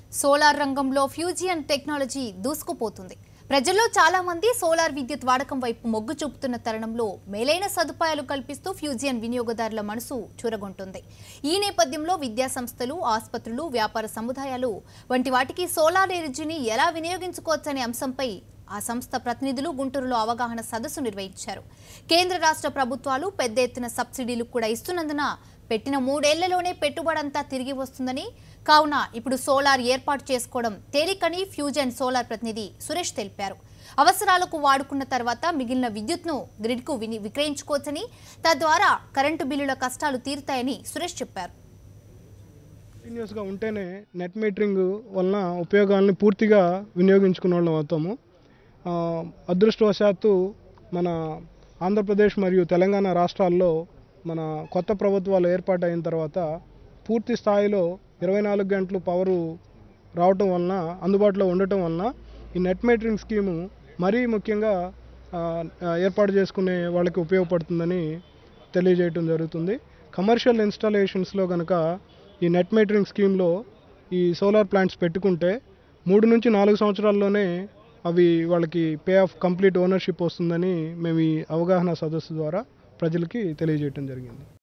solar రంగంలో Fusion technology దూసుకుపోతుంది ప్రజల్లో చాలా మంది సోలార్ విద్యుత్ వాడకం వైపు మొగ్గు చూపుతున్న తరుణంలో మేలైన సదుపాయాలు కల్పిస్తూ ఫ్యూజియన్ వినియోగదారుల మనసు చూరగొంటుంది ఈ నేపథ్యంలో విద్యా సంస్థలు ఆసుపత్రులు వ్యాపార సముదాయాలు వంటి వాటికి సోలార్ ఎనర్జీని ఎలా వినియోగించుకోవచ్చనే అంశంపై ఆ సంస్థ ప్రతినిధులు గుంటూరులో అవగాహన సదస్సు నిర్వహించారు కేంద్ర రాష్ట్ర ప్రభుత్వాలు పెద్ద ఎత్తున సబ్సిడీలు కూడా ఇస్తున్నందున పెట్టిన మూడేళ్లలోనే పెట్టుబడంతా తిరిగి వస్తుందని కావున ఇప్పుడు సోలార్ ఏర్పాటు చేసుకోవడం తేలికని ఫ్యూజన్ సోలార్ ప్రతినిధి సురేష్ తెలిపారు అవసరాలకు వాడుకున్న తర్వాత మిగిలిన విద్యుత్ను గ్రిడ్కు విని విక్రయించుకోవచ్చని తద్వారా కరెంటు బిల్లుల కష్టాలు తీరుతాయని సురేష్ చెప్పారు కంటిన్యూస్గా ఉంటేనే నెట్ మీటరింగ్ వలన ఉపయోగాలను పూర్తిగా వినియోగించుకున్న వాళ్ళం అవుతాము ఆ, అదృష్టవశాత్తు మన ఆంధ్రప్రదేశ్ మరియు తెలంగాణ రాష్ట్రాల్లో మన కొత్త ప్రభుత్వాలు ఏర్పాటు అయిన తర్వాత పూర్తి స్థాయిలో ఇరవై నాలుగు గంటలు పవరు రావటం వలన అందుబాటులో ఉండటం వలన ఈ నెట్ మీటరింగ్ స్కీము మరీ ముఖ్యంగా ఆ, ఆ, ఏర్పాటు చేసుకునే వాళ్ళకి ఉపయోగపడుతుందని తెలియజేయటం జరుగుతుంది కమర్షియల్ ఇన్స్టాలేషన్స్లో కనుక ఈ నెట్ మీటరింగ్ స్కీమ్లో ఈ సోలార్ ప్లాంట్స్ పెట్టుకుంటే మూడు నుంచి నాలుగు సంవత్సరాల్లోనే అవి వాళ్ళకి పే ఆఫ్ కంప్లీట్ ఓనర్షిప్ వస్తుందని మేము ఈ అవగాహన సదస్సు ద్వారా ప్రజలకి తెలియజేయటం జరిగింది